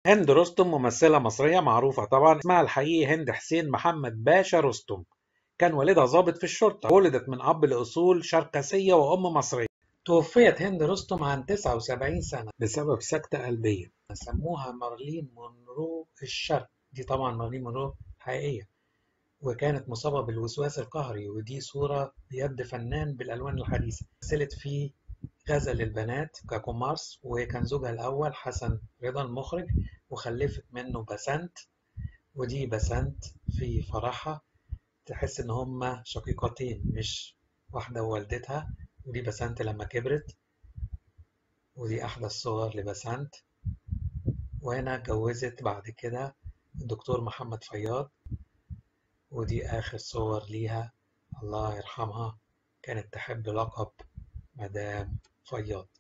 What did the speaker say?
هند رستم ممثلة مصرية معروفة طبعا اسمها الحقيقي هند حسين محمد باشا رستم كان والدها ضابط في الشرطة ولدت من أب لأصول شرقسية وأم مصرية توفيت هند رستم عن 79 سنة بسبب سكتة قلبية سموها مارلين مونرو الشرق دي طبعا مارلين مونرو حقيقية وكانت مصابة بالوسواس القهري ودي صورة بيد فنان بالألوان الحديثة مثلت في غزل البنات ككومارس وكان زوجها الأول حسن رضا المخرج وخلفت منه بسنت ودي بسنت في فرحها تحس إن هما شقيقتين مش واحدة ووالدتها ودي بسنت لما كبرت ودي أحدى الصور لبسنت وهنا اتجوزت بعد كده الدكتور محمد فياض ودي آخر صور ليها الله يرحمها كانت تحب لقب مدام فياض